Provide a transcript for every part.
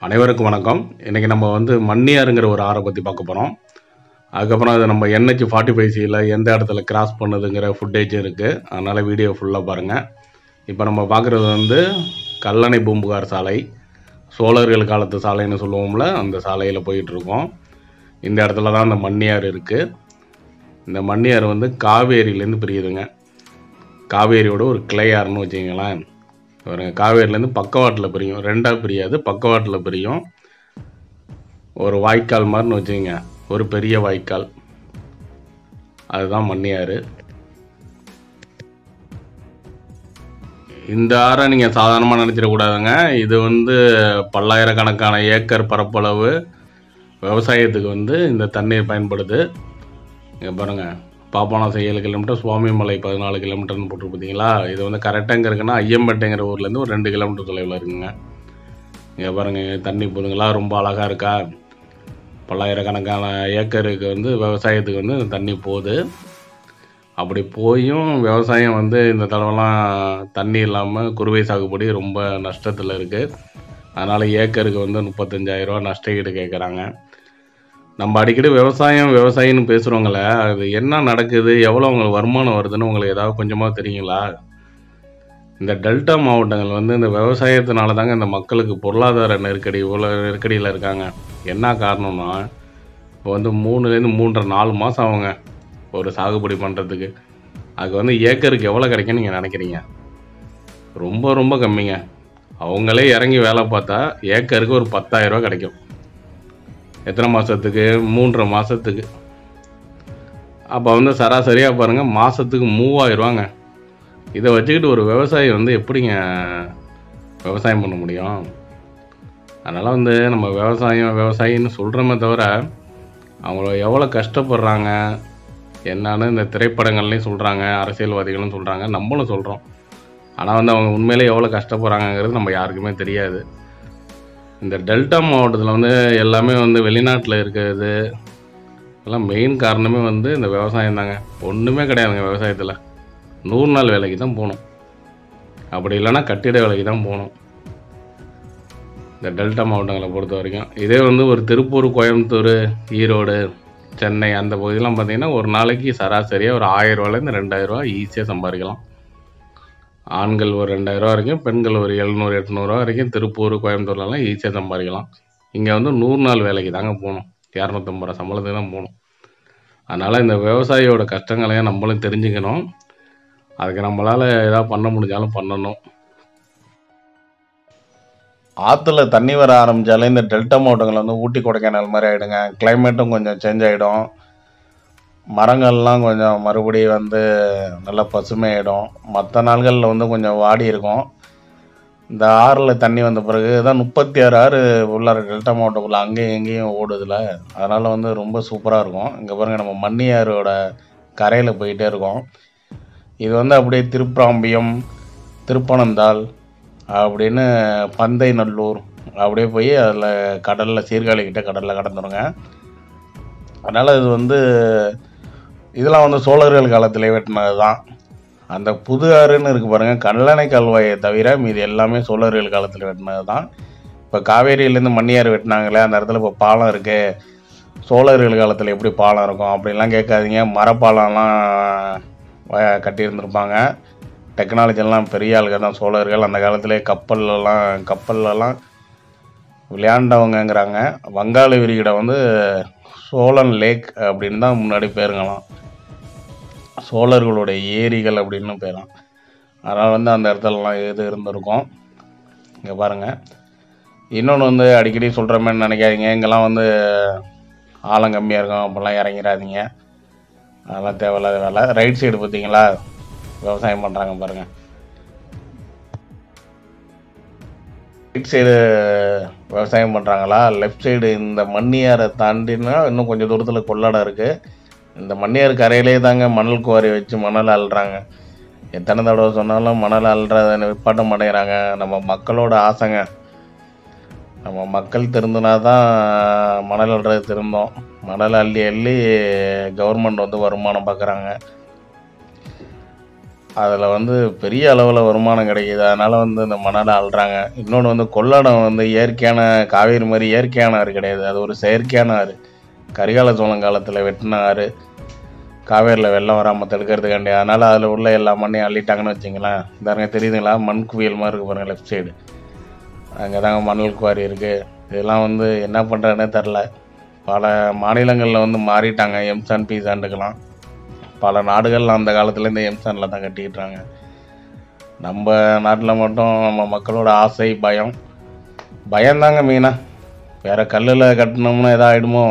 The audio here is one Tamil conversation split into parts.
அனைவருக்கும் வணக்கம் இன்றைக்கி நம்ம வந்து மண்ணியாருங்கிற ஒரு ஆறை பற்றி பார்க்க போகிறோம் அதுக்கப்புறம் அது நம்ம என்ஹெச் ஃபார்ட்டி ஃபைவ் சியில் எந்த இடத்துல கிராஸ் பண்ணுதுங்கிற ஃபுட்டேஜ் இருக்குது அதனால் வீடியோ ஃபுல்லாக பாருங்கள் இப்போ நம்ம பார்க்குறது வந்து கல்லணை பூம்புகார் சாலை சோழர்கள் காலத்து சாலைன்னு சொல்லுவோம்ல அந்த சாலையில் போயிட்டுருக்கோம் இந்த இடத்துல தான் அந்த மண்ணியார் இருக்குது இந்த மண்ணியார் வந்து காவேரியிலேருந்து பிரியுதுங்க காவேரியோட ஒரு கிளையாறுன்னு வச்சுங்களேன் ஒரு காவேரியிலேருந்து பக்கவாட்டில் பிரியும் ரெண்டாக பிரியாது பக்கவாட்டில் பிரியும் ஒரு வாய்க்கால் மாதிரின்னு வச்சுக்கோங்க ஒரு பெரிய வாய்க்கால் அதுதான் மண்ணியாறு இந்த ஆறை நீங்கள் சாதாரணமாக நினச்சிடக்கூடாதுங்க இது வந்து பல்லாயிரக்கணக்கான ஏக்கர் பரப்பளவு விவசாயத்துக்கு வந்து இந்த தண்ணீர் பயன்படுது இங்கே பாருங்கள் பாப்பானாசம் ஏழு கிலோமீட்டர் சுவாமிமலை பதினாலு கிலோமீட்டர்னு போட்டு பார்த்தீங்களா இது வந்து கரெக்டாக எங்கே இருக்குன்னா ஐயம்பேட்டைங்கிற ஊர்லேருந்து ஒரு ரெண்டு கிலோமீட்டர் தொலைவில் இருக்குங்க இங்கே பாருங்கள் தண்ணி போதுங்களா ரொம்ப அழகாக இருக்கா பல்லாயிரக்கணக்கான ஏக்கருக்கு வந்து விவசாயத்துக்கு வந்து இந்த தண்ணி போகுது அப்படி போயும் விவசாயம் வந்து இந்த தடவைலாம் தண்ணி இல்லாமல் குறுவை சாகுபடி ரொம்ப நஷ்டத்தில் இருக்குது அதனால் ஏக்கருக்கு வந்து முப்பத்தஞ்சாயிரரூவா நஷ்ட ஈடு கேட்குறாங்க நம்ம அடிக்கடி விவசாயம் விவசாயின்னு பேசுகிறவங்கள அது என்ன நடக்குது எவ்வளோ உங்களுக்கு வருமானம் வருதுன்னு உங்களுக்கு ஏதாவது கொஞ்சமாக தெரியுங்களா இந்த டெல்டா மாவட்டங்கள் வந்து இந்த விவசாயத்தினால தாங்க இந்த மக்களுக்கு பொருளாதார நெருக்கடி இவ்வளோ நெருக்கடியில் இருக்காங்க என்ன காரணம்னா இப்போ வந்து மூணுலேருந்து மூன்றரை நாலு மாதம் ஆகுங்க ஒரு சாகுபடி பண்ணுறதுக்கு அதுக்கு வந்து ஏக்கருக்கு எவ்வளோ கிடைக்கும்னு நீங்கள் நினைக்கிறீங்க ரொம்ப ரொம்ப கம்மிங்க அவங்களே இறங்கி வேலை பார்த்தா ஏக்கருக்கு ஒரு பத்தாயிரரூவா கிடைக்கும் எத்தனை மாதத்துக்கு மூன்றரை மாதத்துக்கு அப்போ வந்து சராசரியாக பாருங்கள் மாதத்துக்கு மூவாயிரரூவாங்க இதை வச்சுக்கிட்டு ஒரு விவசாயி வந்து எப்படிங்க விவசாயம் பண்ண முடியும் அதனால் வந்து நம்ம விவசாயம் விவசாயின்னு சொல்கிறோமே தவிர அவங்க எவ்வளோ கஷ்டப்படுறாங்க என்னன்னு இந்த திரைப்படங்கள்லையும் சொல்கிறாங்க அரசியல்வாதிகளும் சொல்கிறாங்க நம்மளும் சொல்கிறோம் ஆனால் வந்து அவங்க உண்மையிலே எவ்வளோ கஷ்டப்படுறாங்கங்கிறது நம்ம யாருக்குமே தெரியாது இந்த டெல்டா மாவட்டத்தில் வந்து எல்லாமே வந்து வெளிநாட்டில் இருக்கிறது எல்லாம் மெயின் காரணமே வந்து இந்த விவசாயம் தாங்க ஒன்றுமே கிடையாதுங்க விவசாயத்தில் நூறு நாள் வேலைக்கு தான் போகணும் அப்படி இல்லைன்னா கட்டிட வேலைக்கு தான் போகணும் இந்த டெல்டா மாவட்டங்களை பொறுத்த வரைக்கும் இதே வந்து ஒரு திருப்பூர் கோயம்புத்தூர் ஈரோடு சென்னை அந்த பகுதியெலாம் பார்த்தீங்கன்னா ஒரு நாளைக்கு சராசரியாக ஒரு ஆயிரரூவாலேருந்து ரெண்டாயிரரூவா ஈஸியாக சம்பாதிக்கலாம் ஆண்கள் ஒரு ரெண்டாயிரரூவா வரைக்கும் பெண்கள் ஒரு எழுநூறு எட்நூறுவா வரைக்கும் திருப்பூர் கோயம்புத்தூர்லலாம் ஈஸியாக சம்பாதிக்கலாம் இங்கே வந்து நூறு நாள் வேலைக்கு தாங்க போகணும் இரநூத்தம்பது ரூபா சம்பளத்துக்கு தான் போகணும் அதனால் இந்த விவசாயியோட கஷ்டங்களையும் நம்மளும் தெரிஞ்சுக்கணும் அதுக்கு நம்மளால் ஏதாவது பண்ண முடிஞ்சாலும் பண்ணணும் ஆற்றுல தண்ணி வர ஆரம்பித்தாலே இந்த டெல்டா மாவட்டங்கள் வந்து ஊட்டி கொடைக்கானல் மாதிரி ஆகிடுங்க கிளைமேட்டும் கொஞ்சம் சேஞ்ச் ஆகிடும் மரங்கள்லாம் கொஞ்சம் மறுபடியும் வந்து நல்லா பசுமையாயிடும் மற்ற நாள்களில் வந்து கொஞ்சம் வாடி இருக்கும் இந்த ஆறில் தண்ணி வந்த பிறகு தான் முப்பத்தி ஆறு ஆறு உள்ளார டெல்டா மாவட்டக்குள்ளே அங்கேயும் எங்கேயும் ஓடுதில்ல அதனால் வந்து ரொம்ப சூப்பராக இருக்கும் இங்கே பாருங்கள் நம்ம மன்னியாரோட கரையில் போயிட்டே இருக்கோம் இது வந்து அப்படியே திருப்ராம்பியம் திருப்பனந்தாள் அப்படின்னு பந்தை நல்லூர் அப்படியே போய் அதில் கடலில் சீர்காழி கிட்ட கடலில் கடந்துருங்க அதனால் இது வந்து இதெல்லாம் வந்து சோழர்கள் காலத்திலே வெட்டினது தான் அந்த புது ஆறுன்னு இருக்கு பாருங்கள் கல்லணை கால்வாயை தவிர மீது எல்லாமே சோழர்கள் காலத்தில் வெட்டினது தான் இப்போ காவேரியிலேருந்து மண்ணியார் வெட்டினாங்களே அந்த இடத்துல இப்போ பாலம் இருக்கு சோழர்கள் காலத்தில் எப்படி பாலம் இருக்கும் அப்படிலாம் கேட்காதீங்க மரப்பாலம்லாம் வ- கட்டியிருந்திருப்பாங்க டெக்னாலஜிலாம் பெரிய ஆளுங்க தான் சோழர்கள் அந்த காலத்திலே கப்பல்லலாம் கப்பல்லலாம் விளையாண்டவங்கங்கிறாங்க வங்காள விரிகுடா வந்து சோழன் லேக் அப்படின்னு தான் முன்னாடி பேருங்களாம் சோழர்களுடைய ஏரிகள் அப்படின்னு பேராம் அதனால் வந்து அந்த இடத்துலலாம் இது இருந்திருக்கும் இங்கே பாருங்கள் இன்னொன்று வந்து அடிக்கடி சொல்கிற மாதிரி நினைக்காதீங்க இங்கெல்லாம் வந்து ஆழம் கம்மியாக இருக்கும் அப்போல்லாம் இறங்கிடாதீங்க அதெல்லாம் தேவையில்லாத வேலை ரைட் சைடு பார்த்தீங்களா விவசாயம் பண்ணுறாங்க பாருங்கள் ரைட் சைடு விவசாயம் பண்ணுறாங்களா லெஃப்ட் சைடு இந்த மண்ணியாரை தாண்டினா இன்னும் கொஞ்சம் தூரத்தில் கொள்ளாடம் இருக்குது இந்த மண்ணியார் கரையிலே தாங்க மணல் குவாரி வச்சு மணல் அள்ளுறாங்க எத்தனை தடவை சொன்னாலும் மணல் அள்ளுறத நிப்பாட்ட மாட்டேங்கிறாங்க நம்ம மக்களோட ஆசைங்க நம்ம மக்கள் திருந்தினா தான் மணல் அள்ளுறது திருந்தோம் மணல் அள்ளி அள்ளி கவர்மெண்ட் வந்து வருமானம் பார்க்குறாங்க அதில் வந்து பெரிய அளவில் வருமானம் கிடைக்கிது அதனால் வந்து இந்த மணலை அள்ளுறாங்க இன்னொன்று வந்து கொள்ளடம் வந்து இயற்கையான காவேரி மாதிரி இயற்கையான ஆறு கிடையாது அது ஒரு செயற்கையான ஆறு கரிகால சோழன் காலத்தில் வெட்டின ஆறு காவேரியில் வெள்ளம் வராமல் தடுக்கிறதுக்காண்டி அதனால் அதில் உள்ள எல்லா மண்ணையும் அள்ளிட்டாங்கன்னு வச்சிங்களேன் இதாருங்க தெரியுதுங்களா மண் குவியல் மாதிரி இருக்கு பாருங்கள் லெஃப்ட் சைடு அங்கே தாங்க மணல் குவாரி இருக்குது இதெல்லாம் வந்து என்ன பண்ணுறதுனே தெரில பல மாநிலங்களில் வந்து மாறிட்டாங்க எம்சான் பீசாண்டுக்கெல்லாம் பல நாடுகளில் அந்த காலத்தில் இந்த எம்சானில் தான் கட்டிக்கிட்டாங்க நம்ம நாட்டில் மட்டும் நம்ம மக்களோட ஆசை பயம் பயம்தாங்க மெயினாக வேறு கல்லில் கட்டினோம்னா எதா ஆகிடுமோ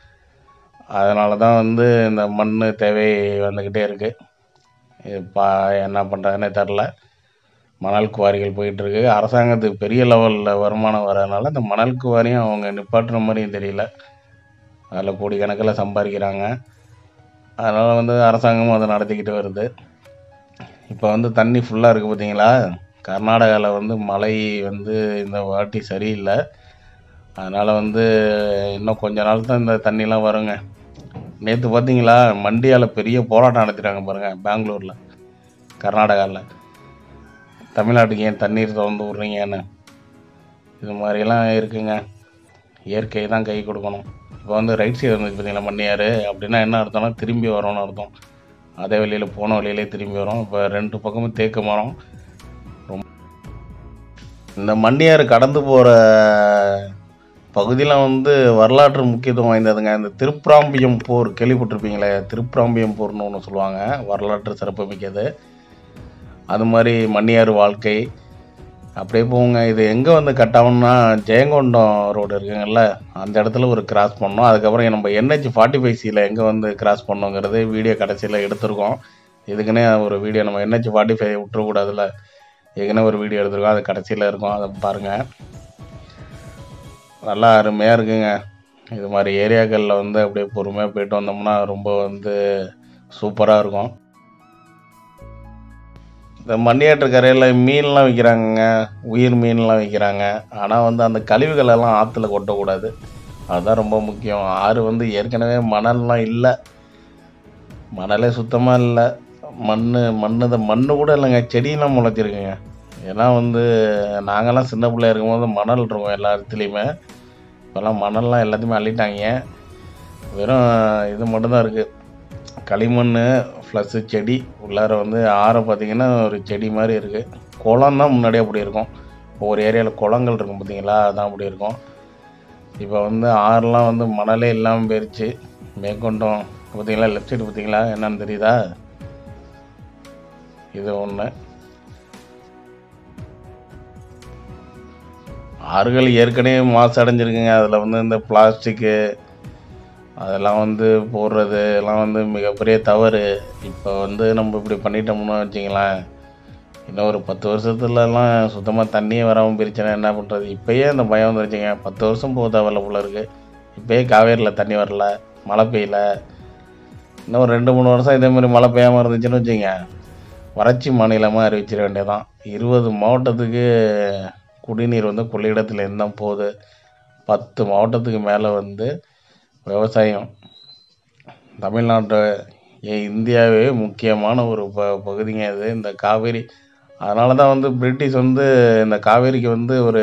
அதனால தான் வந்து இந்த மண் தேவை வந்துக்கிட்டே இருக்குது இப்போ என்ன பண்ணுறதுனே தெரில மணல் குவாரிகள் போயிட்டுருக்கு அரசாங்கத்துக்கு பெரிய லெவலில் வருமானம் வரதுனால இந்த மணல் குவாரியும் அவங்க நிப்பாட்டுற மாதிரியும் தெரியல அதில் கோடிக்கணக்கில் சம்பாதிக்கிறாங்க அதனால் வந்து அரசாங்கமும் அதை நடத்திக்கிட்டு வருது இப்போ வந்து தண்ணி ஃபுல்லாக இருக்குது பார்த்தீங்களா கர்நாடகாவில் வந்து மழை வந்து இந்த வாட்டி சரியில்லை அதனால் வந்து இன்னும் கொஞ்ச நாள் தான் இந்த தண்ணிலாம் வருங்க நேற்று பார்த்தீங்களா மண்டியால் பெரிய போராட்டம் நடத்திட்டாங்க பாருங்கள் பெங்களூரில் கர்நாடகாவில் தமிழ்நாட்டுக்கு ஏன் தண்ணீர் திறந்து விட்றீங்கன்னு இது மாதிரிலாம் இருக்குங்க இயற்கை தான் கை கொடுக்கணும் இப்போ வந்து ரைட் சைடு இருந்துச்சு பார்த்தீங்களா மண்ணியார் அப்படின்னா என்ன அர்த்தம்னா திரும்பி வரோம்னு அர்த்தம் அதே வழியில் போன வழியிலே திரும்பி வரோம் இப்போ ரெண்டு பக்கமும் தேக்கு மரம் ரொம்ப இந்த மண்ணியார் கடந்து போகிற பகுதியில் வந்து வரலாற்று முக்கியத்துவம் வாய்ந்ததுங்க இந்த திருப்பிராம்பியம் போர் கேள்விப்பட்டிருப்பீங்களே திருப்பிராம்பியம் போர்னு ஒன்று சொல்லுவாங்க வரலாற்று சிறப்பு மிக்கது அது மாதிரி மண்ணியார் வாழ்க்கை அப்படியே போங்க இது எங்கே வந்து கட் ஆகும்னா ஜெயங்கொண்டம் ரோடு இருக்குங்கல்ல அந்த இடத்துல ஒரு கிராஸ் பண்ணோம் அதுக்கப்புறம் நம்ம என்ஹெச் ஃபார்ட்டி ஃபைவ் சியில் எங்கே வந்து கிராஸ் பண்ணோங்கிறது வீடியோ கடைசியில் எடுத்திருக்கோம் இதுக்குன்னே ஒரு வீடியோ நம்ம என்ஹெச் ஃபார்ட்டி ஃபைவ் விட்டுறக்கூடாதுல்ல ஏற்கனவே ஒரு வீடியோ எடுத்திருக்கோம் அது கடைசியில் இருக்கும் அதை பாருங்கள் நல்லா அருமையாக இருக்குங்க இது மாதிரி ஏரியாக்களில் வந்து அப்படியே பொறுமையாக போயிட்டு வந்தோம்னா ரொம்ப வந்து சூப்பராக இருக்கும் இந்த மண்ணியாற்று கரையில் மீன்லாம் விற்கிறாங்கங்க உயிர் மீன்லாம் விற்கிறாங்க ஆனால் வந்து அந்த கழிவுகள் எல்லாம் ஆற்றுல கொட்டக்கூடாது அதுதான் ரொம்ப முக்கியம் ஆறு வந்து ஏற்கனவே மணல்லாம் இல்லை மணலே சுத்தமாக இல்லை மண் மண் இந்த மண் கூட இல்லைங்க செடியெல்லாம் முளைச்சிருக்குங்க ஏன்னா வந்து நாங்கள்லாம் சின்ன பிள்ளையா இருக்கும்போது மணல் இருக்கும் எல்லா இடத்துலையுமே இப்போல்லாம் மணல்லாம் எல்லாத்தையுமே அள்ளிட்டாங்க வெறும் இது மட்டும்தான் இருக்குது களிமண் ப்ளஸ்ஸு செடி உள்ளார வந்து ஆறை பார்த்தீங்கன்னா ஒரு செடி மாதிரி இருக்குது குளம் தான் முன்னாடியே அப்படி இருக்கும் ஒவ்வொரு ஏரியாவில் குளங்கள் இருக்கும் பார்த்தீங்களா அதான் அப்படி இருக்கும் இப்போ வந்து ஆறுலாம் வந்து மணலே இல்லாமல் போயிடுச்சு மேற்கொண்டோம் பார்த்தீங்களா லெஃப்ட் சைடு பார்த்தீங்களா என்னன்னு தெரியுதா இது ஒன்று ஆறுகள் ஏற்கனவே மாசு அடைஞ்சிருக்குங்க அதில் வந்து இந்த பிளாஸ்டிக்கு அதெல்லாம் வந்து போடுறது எல்லாம் வந்து மிகப்பெரிய தவறு இப்போ வந்து நம்ம இப்படி பண்ணிட்டோம்னு வச்சிங்களேன் இன்னும் ஒரு பத்து வருஷத்துலலாம் சுத்தமாக தண்ணியே வராமல் போயிருச்சுன்னா என்ன பண்ணுறது இப்போயே அந்த பயம் வந்துருச்சுங்க பத்து வருஷம் போக தேவையில்ல போல இருக்குது இப்போயே காவேரியில் தண்ணி வரல மழை பெய்யல இன்னும் ஒரு ரெண்டு மூணு வருஷம் இதே மாதிரி மழை பெய்யாமல் இருந்துச்சுன்னு வச்சுங்க வறட்சி மாநிலமாக அறிவிச்சிட வேண்டியதான் இருபது மாவட்டத்துக்கு குடிநீர் வந்து கொள்ளிடத்தில் இருந்தால் போகுது பத்து மாவட்டத்துக்கு மேலே வந்து விவசாயம் தமிழ்நாட்டை ஏன் இந்தியாவே முக்கியமான ஒரு ப பகுதிங்க இது இந்த காவேரி அதனால தான் வந்து பிரிட்டிஷ் வந்து இந்த காவேரிக்கு வந்து ஒரு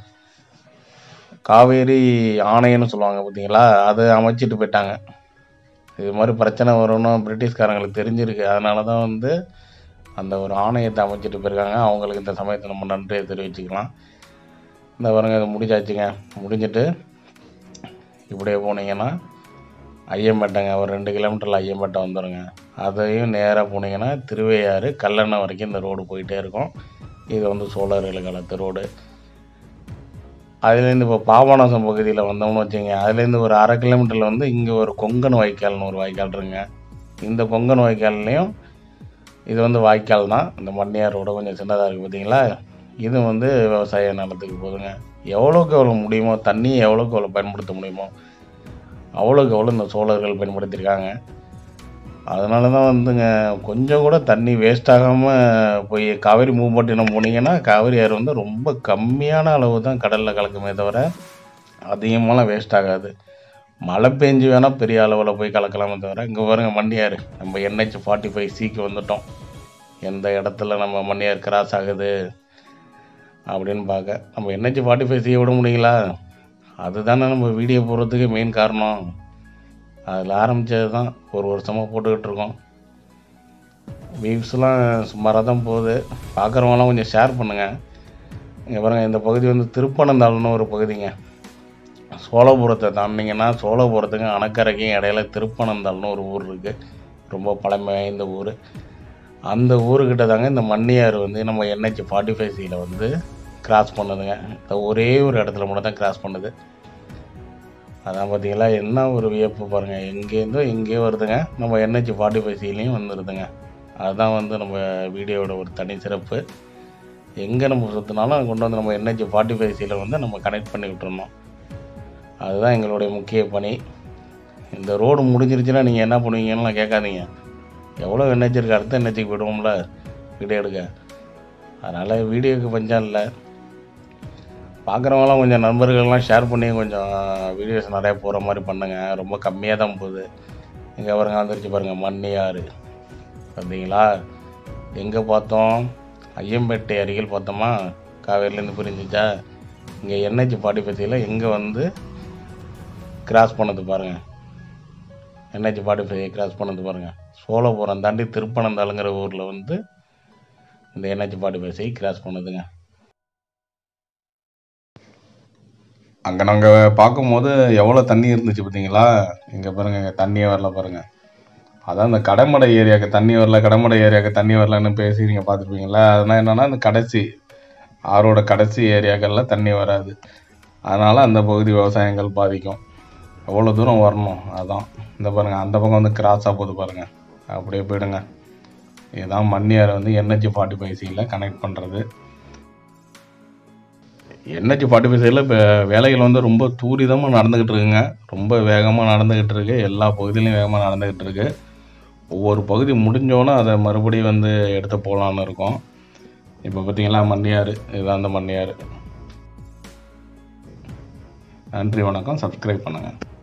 காவேரி ஆணையம்னு சொல்லுவாங்க பார்த்தீங்களா அதை அமைச்சிட்டு போயிட்டாங்க இது மாதிரி பிரச்சனை வரும்னு பிரிட்டிஷ்காரங்களுக்கு தெரிஞ்சிருக்கு அதனால தான் வந்து அந்த ஒரு ஆணையத்தை அமைச்சிட்டு போயிருக்காங்க அவங்களுக்கு இந்த சமயத்தை நம்ம நன்றியை தெரிவிச்சுக்கலாம் இந்த பாருங்க இது முடிச்சாச்சுங்க முடிஞ்சிட்டு இப்படியே போனீங்கன்னா ஐயம்பேட்டைங்க ஒரு ரெண்டு கிலோமீட்டரில் ஐயம்பேட்டை வந்துடுங்க அதையும் நேராக போனீங்கன்னா திருவையாறு கல்லணை வரைக்கும் இந்த ரோடு போயிட்டே இருக்கும் இது வந்து சோழர்கள் காலத்து ரோடு அதுலேருந்து இப்போ பாபநாசம் பகுதியில் வந்தோம்னு வச்சுங்க அதுலேருந்து ஒரு அரை கிலோமீட்டரில் வந்து இங்கே ஒரு கொங்கன் வாய்க்கால்னு ஒரு வாய்க்கால் இருக்குங்க இந்த கொங்கன் வாய்க்கால்லையும் இது வந்து வாய்க்கால் தான் இந்த மண்ணியார் ரோடு கொஞ்சம் சின்னதாக இருக்குது பார்த்தீங்களா இது வந்து விவசாய நிலத்துக்கு போகுதுங்க எவ்வளோக்கு எவ்வளோ முடியுமோ தண்ணியை எவ்வளோக்கு எவ்வளோ பயன்படுத்த முடியுமோ அவ்வளோக்கு எவ்வளோ இந்த சோழர்கள் பயன்படுத்தியிருக்காங்க அதனால தான் வந்துங்க கொஞ்சம் கூட தண்ணி வேஸ்ட் ஆகாமல் போய் காவேரி மூப்பட்டினம் போனீங்கன்னா காவேரி ஆறு வந்து ரொம்ப கம்மியான அளவு தான் கடலில் கலக்குமே தவிர அதிகமாலாம் வேஸ்ட் ஆகாது மழை பெஞ்சு வேணால் பெரிய அளவில் போய் கலக்கலாமே தவிர இங்கே பாருங்க மண்டியாறு நம்ம என்ஹெச் ஃபார்ட்டி ஃபைவ் சிக்கு வந்துட்டோம் எந்த இடத்துல நம்ம மண்ணியார் கிராஸ் ஆகுது அப்படின்னு பார்க்க நம்ம என்ஹெச் ஃபார்ட்டி ஃபைவ் செய்ய விட முடியுங்களா அதுதானே நம்ம வீடியோ போடுறதுக்கு மெயின் காரணம் அதில் ஆரம்பித்தது தான் ஒரு வருஷமாக போட்டுக்கிட்டு இருக்கோம் வியூஸ்லாம் சுமாராக தான் போகுது பார்க்குறவங்களாம் கொஞ்சம் ஷேர் பண்ணுங்கள் இங்கே பாருங்கள் இந்த பகுதி வந்து திருப்பனந்தாள்னு ஒரு பகுதிங்க சோழபுரத்தை தாண்டிங்கன்னா சோழபுரத்துக்கும் அணக்கரைக்கும் இடையில திருப்பனந்தாள்னு ஒரு ஊர் இருக்குது ரொம்ப பழமை வாய்ந்த ஊர் அந்த ஊருக்கிட்ட தாங்க இந்த மண்ணியார் வந்து நம்ம என்ஹெச் ஃபார்ட்டி ஃபைவ் சியில் வந்து கிராஸ் பண்ணுதுங்க இந்த ஒரே ஒரு இடத்துல மட்டும் தான் கிராஸ் பண்ணுது அதான் பார்த்தீங்களா என்ன ஒரு வியப்பு பாருங்கள் எங்கேருந்தோ எங்கேயோ வருதுங்க நம்ம என்ஹெச் ஃபார்ட்டி ஃபைவ் சிலையும் வந்துடுதுங்க அதுதான் வந்து நம்ம வீடியோவோட ஒரு தனி சிறப்பு எங்கே நம்ம சுற்றினாலும் கொண்டு வந்து நம்ம என்ஹெச் ஃபார்ட்டி ஃபைவ் சியில் வந்து நம்ம கனெக்ட் பண்ணி விட்டுறணும் அதுதான் எங்களுடைய முக்கிய பணி இந்த ரோடு முடிஞ்சிருச்சுன்னா நீங்கள் என்ன பண்ணுவீங்கன்னு கேட்காதீங்க எவ்வளோ என்ஹெச் இருக்குது அடுத்த என்ஹெச்சுக்கு போயிடுவோம்ல வீடியோ எடுக்க அதனால் வீடியோக்கு பஞ்சம் இல்லை பார்க்குறவங்களாம் கொஞ்சம் நண்பர்கள்லாம் ஷேர் பண்ணி கொஞ்சம் வீடியோஸ் நிறையா போகிற மாதிரி பண்ணுங்க ரொம்ப கம்மியாக தான் போகுது இங்கே பாருங்க வந்துருச்சு பாருங்கள் மண்ணியாறு பார்த்தீங்களா எங்கே பார்த்தோம் ஐயம்பேட்டை அருகில் பார்த்தோமா காவேரிலேருந்து பிரிஞ்சிச்சா இங்கே என்ஹெச் ஃபார்ட்டி ஃபைவ்ல எங்கே வந்து கிராஸ் பண்ணது பாருங்கள் என்ஹெச் ஃபார்ட்டி ஃபைவ் கிராஸ் பண்ணது பாருங்கள் சோழபுரம் தாண்டி திருப்பனந்தாளுங்கிற ஊரில் வந்து இந்த என்ஹெச் ஃபார்ட்டி ஃபைவ் கிராஸ் பண்ணுதுங்க அங்கே நாங்கள் பார்க்கும்போது எவ்வளோ தண்ணி இருந்துச்சு பார்த்தீங்களா இங்கே பாருங்க இங்கே தண்ணியே வரல பாருங்க அதான் இந்த கடைமடை ஏரியாவுக்கு தண்ணி வரல கடைமடை ஏரியாவுக்கு தண்ணி வரலன்னு பேசி நீங்கள் பார்த்துருப்பீங்களா அதனால் என்னென்னா இந்த கடைசி ஆறோட கடைசி ஏரியாக்களில் தண்ணி வராது அதனால் அந்த பகுதி விவசாயங்கள் பாதிக்கும் எவ்வளோ தூரம் வரணும் அதான் இந்த பாருங்கள் அந்த பக்கம் வந்து கிராஸாக போகுது பாருங்கள் அப்படியே போயிடுங்க இதுதான் மண்ணியாரை வந்து என்ஹெச் ஃபார்ட்டி ஃபைவ் சியில் கனெக்ட் பண்ணுறது என்ஹெச் ஃபார்ட்டி ஃபைவ் சைடில் இப்போ வேலைகள் வந்து ரொம்ப தூரிதமாக நடந்துக்கிட்டு இருக்குங்க ரொம்ப வேகமாக நடந்துக்கிட்டு இருக்கு எல்லா பகுதியிலையும் வேகமாக நடந்துக்கிட்டு இருக்கு ஒவ்வொரு பகுதி முடிஞ்சோன்னே அதை மறுபடியும் வந்து எடுத்து போகலான்னு இருக்கோம் இப்போ பார்த்தீங்களா மண்ணியார் இதுதான் அந்த மண்ணியார் நன்றி வணக்கம் சப்ஸ்கிரைப் பண்ணுங்கள்